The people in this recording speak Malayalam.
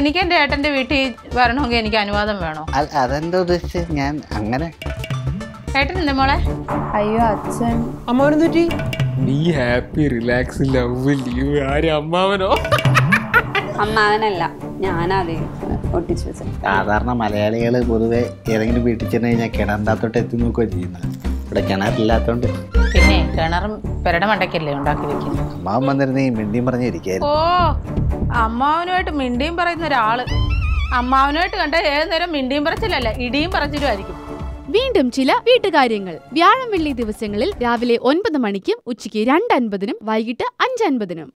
എനിക്ക് എൻ്റെ ഏട്ടൻ്റെ വീട്ടിൽ വരണമെങ്കിൽ എനിക്ക് അനുവാദം വേണോ അ- അതെന്താ ഉദ്ദേശിച്ചത് ഞാൻ അങ്ങനെ ഏട്ടൻ എന്താ മോളെ അയ്യോ അച്ഛൻ അമ്മാവനെന്ത് പറ്റി നീ ഹാപ്പി റിലാക്സ് ലവ് ലീവ് ആര് അമ്മാവനോ അമ്മാവനല്ല ഞാനത് ഒട്ടിച്ചു വെച്ചത് സാധാരണ മലയാളികൾ പൊതുവെ ഏതെങ്കിലും വീട്ടിൽ ചെന്ന് കഴിഞ്ഞാൽ കിണറിൻ്റെ എത്തി നോക്കുകയോ ചെയ്യുന്നത് ഇവിടെ കിണറില്ലാത്തോണ്ട് പിന്നെ കിണറും പെരട മണ്ടയ്ക്കല്ലേ ഉണ്ടാക്കി വെക്കുന്നത് അമ്മാവൻ വന്നിരുന്ന ഈ മിണ്ടിയും പറഞ്ഞിരിക്കായിരുന്നു ഓ അമ്മാവനുമായിട്ട് മിണ്ടിയും പറയുന്ന ഒരാള് അമ്മാവനുമായിട്ട് കണ്ട ഏത് നേരം മിണ്ടിയും പറച്ചിലല്ല ഇടിയും പറച്ചിലും ആയിരിക്കും വീണ്ടും ചില വീട്ടുകാര്യങ്ങൾ വ്യാഴം വെള്ളി ദിവസങ്ങളിൽ രാവിലെ ഒൻപത് മണിക്കും ഉച്ചയ്ക്ക് രണ്ട് അൻപതിനും വൈകിട്ട് അഞ്ച് അൻപതിനും